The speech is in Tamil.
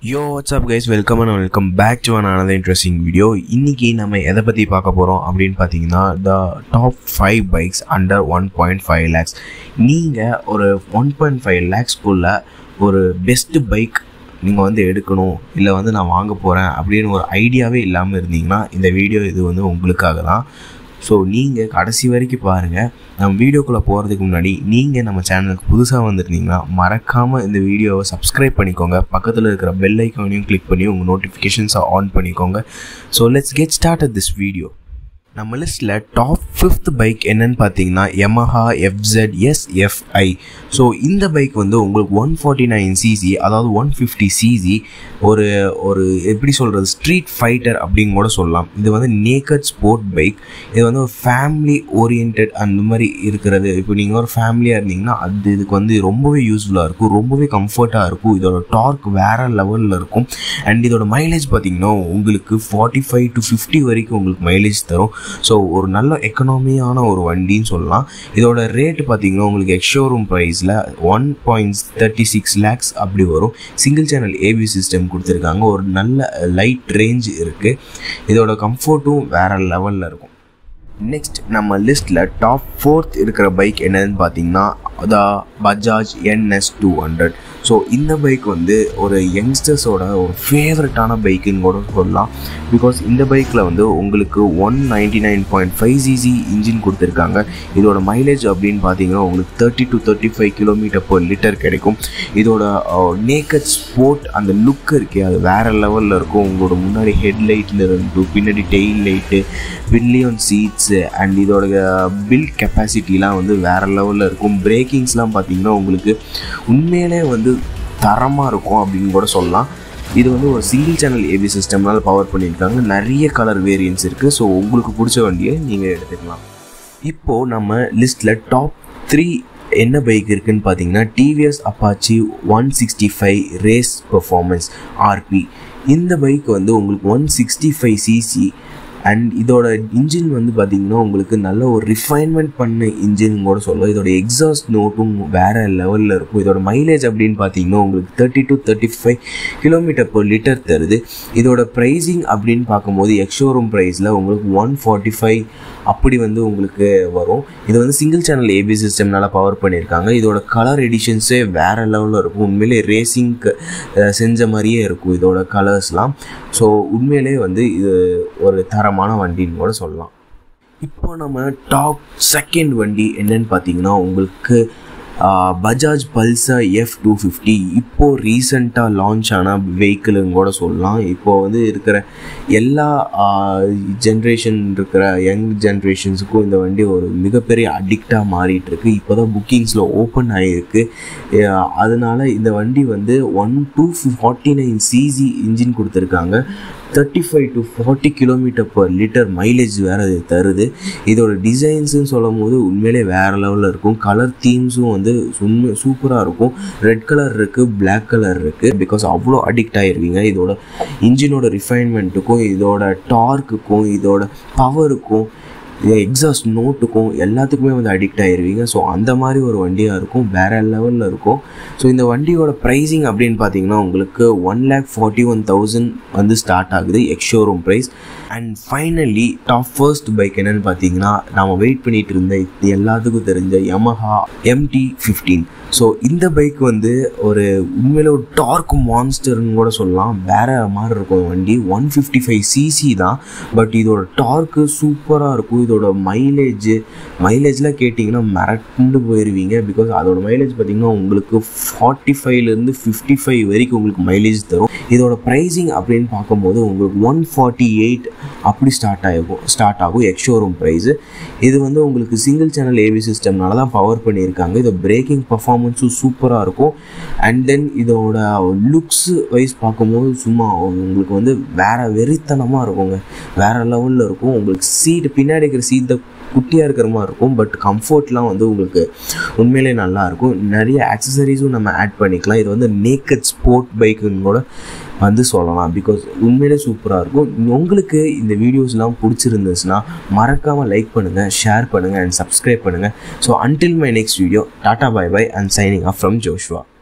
yo what's up guys welcome and welcome back to an another interesting video இன்னைக்கு நம்ம எதை பற்றி பார்க்க போகிறோம் அப்படின்னு பார்த்தீங்கன்னா the top five bikes under one point five lakhs நீங்கள் ஒரு ஒன் பாயிண்ட் ஃபைவ் லேக்ஸ்க்குள்ள ஒரு பெஸ்ட்டு பைக் நீங்கள் வந்து எடுக்கணும் இல்லை வந்து நான் வாங்க போகிறேன் அப்படின்னு ஒரு ஐடியாவே இல்லாமல் இருந்தீங்கன்னா இந்த வீடியோ இது வந்து உங்களுக்காக தான் ஸோ நீங்கள் கடைசி வரைக்கும் பாருங்கள் நம்ம வீடியோக்குள்ளே போகிறதுக்கு முன்னாடி நீங்கள் நம்ம சேனலுக்கு புதுசாக வந்திருந்தீங்கன்னா மறக்காமல் இந்த வீடியோவை சப்ஸ்கிரைப் பண்ணிக்கோங்க பக்கத்தில் இருக்கிற பெல் ஐக்கானையும் கிளிக் பண்ணி உங்கள் நோட்டிஃபிகேஷன்ஸை ஆன் பண்ணிக்கோங்க so let's get start at this video நம்ம லிஸ்ட்டில் டாப் ஃபிஃப்த் பைக் என்னன்னு பார்த்தீங்கன்னா Yamaha FZ SFI ஸோ இந்த பைக் வந்து உங்களுக்கு ஒன் ஃபார்ட்டி நைன் சிசி அதாவது ஒன் ஃபிஃப்டி சிசி ஒரு ஒரு எப்படி சொல்கிறது ஸ்ட்ரீட் ஃபைட்டர் அப்படின்னு கூட சொல்லலாம் இது வந்து நேக்கட் ஸ்போர்ட் பைக் இது வந்து ஒரு ஃபேமிலி ஓரியன்ட் அந்த மாதிரி இருக்கிறது இப்போ நீங்கள் ஒரு ஃபேமிலியாக இருந்தீங்கன்னா அது இதுக்கு வந்து ரொம்பவே யூஸ்ஃபுல்லாக இருக்கும் ரொம்பவே கம்ஃபர்ட்டாக இருக்கும் இதோட டார்க் வேறு லெவலில் இருக்கும் அண்ட் இதோட மைலேஜ் பார்த்தீங்கன்னா உங்களுக்கு ஃபார்ட்டி ஃபைவ் டு ஃபிஃப்டி வரைக்கும் உங்களுக்கு மைலேஜ் தரும் ஸோ ஒரு நல்ல எக்கனாமியான ஒரு வண்டின்னு சொல்லலாம் இதோட ரேட் பார்த்தீங்கன்னா உங்களுக்கு எக்ஷோரூம் ப்ரைஸில் one point thirty six lakhs அப்படி வரும் சிங்கிள் சேனல் ஏபி சிஸ்டம் கொடுத்துருக்காங்க ஒரு நல்ல லைட் ரேஞ்ச் இருக்குது இதோட கம்ஃபர்ட்டும் வேறு லெவலில் இருக்கும் நெக்ஸ்ட் நம்ம லிஸ்ட்டில் டாப் ஃபோர்த் இருக்கிற பைக் என்னன்னு பார்த்தீங்கன்னா the Bajaj NS two hundred so இந்த பைக் வந்து ஒரு யங்ஸ்டர்ஸோட ஒரு ஃபேவரட்டான பைக்குன்னு கூட சொல்லலாம் பிகாஸ் இந்த பைக்கில் வந்து உங்களுக்கு one ninety nine point five CC engine கொடுத்துருக்காங்க இதோட மைலேஜ் அப்படின்னு பார்த்தீங்கன்னா உங்களுக்கு thirty to thirty five kilometre per litre கிடைக்கும் இதோட நேக்கட் ஸ்போர்ட் அந்த லுக் இருக்கே அது வேறு லெவலில் இருக்கும் உங்களோட முன்னாடி ஹெட்லைட்டில் இருந்து பின்னாடி tail light pillion seats and இதோட பில்ட் கெப்பாசிட்டிலாம் வந்து வேறு லெவலில் இருக்கும் பிரேக்கிங்ஸ்லாம் பார்த்தீங்கன்னா உங்களுக்கு உண்மையிலே வந்து தரமாக இருக்கும் அப்படின்னு கூட சொல்லலாம் இது வந்து ஒரு சிங்கிள் சேனல் ஏபி சிஸ்டம்னால பவர் பண்ணியிருக்காங்க நிறைய கலர் வேரியன்ஸ் இருக்குது ஸோ உங்களுக்கு பிடிச்ச வண்டியை நீங்கள் எடுத்துக்கலாம் இப்போது நம்ம லிஸ்ட்டில் டாப் த்ரீ என்ன பைக் இருக்குன்னு பார்த்தீங்கன்னா TVS Apache one sixty five race performance RP இந்த பைக் வந்து உங்களுக்கு one sixty five CC and இதோட இன்ஜின் வந்து பார்த்திங்கன்னா உங்களுக்கு நல்ல ஒரு ரிஃபைன்மெண்ட் பண்ண இன்ஜின் கூட சொல்லுவோம் இதோட எக்ஸாஸ்ட் நோட்டும் வேறு லெவலில் இருக்கும் இதோட மைலேஜ் அப்படின்னு பார்த்தீங்கன்னா உங்களுக்கு thirty to thirty five kilometre per litre தருது இதோட ப்ரைஸிங் அப்படின்னு பார்க்கும்போது எக்ஷோரூம் ப்ரைஸில் உங்களுக்கு ஒன் ஃபார்ட்டி ஃபைவ் அப்படி வந்து உங்களுக்கு வரும் இது வந்து சிங்கிள் சேனல் ஏபி சிஸ்டம்னால பவர் பண்ணியிருக்காங்க இதோட கலர் எடிஷன்ஸே வேறு லெவலில் இருக்கும் உண்மையிலே ரேசிங்க்கு செஞ்ச மாதிரியே இருக்கும் இதோட கலர்ஸ்லாம் ஸோ உண்மையிலே வந்து இது ஒரு தரமான வண்டின்னு கூட சொல்லலாம் இப்போ நம்ம டாப் செகண்ட் வண்டி என்னன்னு பார்த்தீங்கன்னா உங்களுக்கு Bajaj pulsar F two fifty இப்போது ரீசண்டாக லான்ச் ஆன வெஹிக்கிளுங்க கூட சொல்லலாம் இப்போது வந்து இருக்கிற எல்லா ஜென்ரேஷன் இருக்கிற யங் ஜென்ரேஷன்ஸுக்கும் இந்த வண்டி ஒரு மிகப்பெரிய அடிக்டாக மாறிட்டுருக்கு இப்போ தான் புக்கிங்ஸில் ஓப்பன் ஆகிருக்கு அதனால் இந்த வண்டி வந்து one two forty nine CC engine கொடுத்துருக்காங்க thirty five to forty kilometre per litre mileage வேறு இது தருது இதோட டிசைன்ஸுன்னு சொல்லும் போது உண்மையிலே வேறு லெவலில் இருக்கும் கலர் தீம்ஸும் வந்து உண்மை சூப்பராக இருக்கும் ரெட் கலர் இருக்குது பிளாக் கலர் இருக்குது பிகாஸ் அவ்வளோ அடிக்ட் ஆகிருவீங்க இதோட இன்ஜினோட ரிஃபைன்மெண்ட்டுக்கும் இதோட டார்க்குக்கும் இதோட பவருக்கும் எக்ஸாஸ்ட் நோட்டுக்கும் எல்லாத்துக்குமே வந்து அடிக்ட் ஆகிருவீங்க ஸோ அந்த மாதிரி ஒரு வண்டியாக இருக்கும் வேறு லெவலில் இருக்கும் ஸோ இந்த வண்டியோட ப்ரைஸிங் அப்படின்னு பார்த்தீங்கன்னா உங்களுக்கு one lakh forty one thousand வந்து ஸ்டார்ட் ஆகுது ex showroom price and finally top first bike என்னென்னு பார்த்தீங்கன்னா நாம் வெயிட் பண்ணிகிட்டு இருந்த இது எல்லாத்துக்கும் தெரிஞ்ச யமஹா எம்டி ஃபிஃப்டீன் ஸோ இந்த பைக் வந்து ஒரு உண்மையில ஒரு டார்க் மான்ஸ்டர்னு கூட சொல்லலாம் வேற மாதிரி இருக்கும் வண்டி ஒன் ஃபிஃப்டி ஃபைவ் சிசி தான் பட் இதோட டார்க்கு சூப்பராக இருக்கும் இதோட மைலேஜ் மைலேஜ்லாம் கேட்டிங்கன்னா மிரண்டு போயிடுவீங்க பிகாஸ் அதோட மைலேஜ் பார்த்திங்கன்னா உங்களுக்கு ஃபார்ட்டி ஃபைவ்லேருந்து ஃபிஃப்டி ஃபைவ் வரைக்கும் உங்களுக்கு மைலேஜ் தரும் இதோட ப்ரைஸிங் அப்படின்னு பார்க்கும்போது உங்களுக்கு ஒன் ஃபார்ட்டி எயிட் அப்படி ஸ்டார்ட் ஆகும் ஸ்டார்ட் ஆகும் எக்ஷோரூம் ப்ரைஸு இது வந்து உங்களுக்கு சிங்கிள் சேனல் ஏவி சிஸ்டம்னால தான் பவர் பண்ணியிருக்காங்க இதோட பிரேக்கிங் பர்ஃபார்மன்ஸும் சூப்பராக இருக்கும் அண்ட் தென் இதோட லுக்ஸ் வைஸ் பார்க்கும்போது சும்மா உங்களுக்கு வந்து வேறு வெறித்தனமாக இருக்குங்க வேறு லெவலில் இருக்கும் உங்களுக்கு சீட் பின்னாடி இருக்கிற சீட் குட்டியாக இருக்கிற மாதிரி இருக்கும் பட் கம்ஃபர்ட்லாம் வந்து உங்களுக்கு உண்மையிலே நல்லாயிருக்கும் நிறைய ஆக்சசரிஸும் நம்ம ஆட் பண்ணிக்கலாம் இது வந்து நேக்கட் ஸ்போர்ட் பைக்குன்னு கூட வந்து சொல்லலாம் பிகாஸ் உண்மையிலே சூப்பராக இருக்கும் உங்களுக்கு இந்த வீடியோஸ்லாம் பிடிச்சிருந்துச்சுன்னா மறக்காமல் லைக் பண்ணுங்கள் ஷேர் பண்ணுங்கள் அண்ட் சப்ஸ்கிரைப் பண்ணுங்கள் so until my next video tata bye bye and signing off from Joshua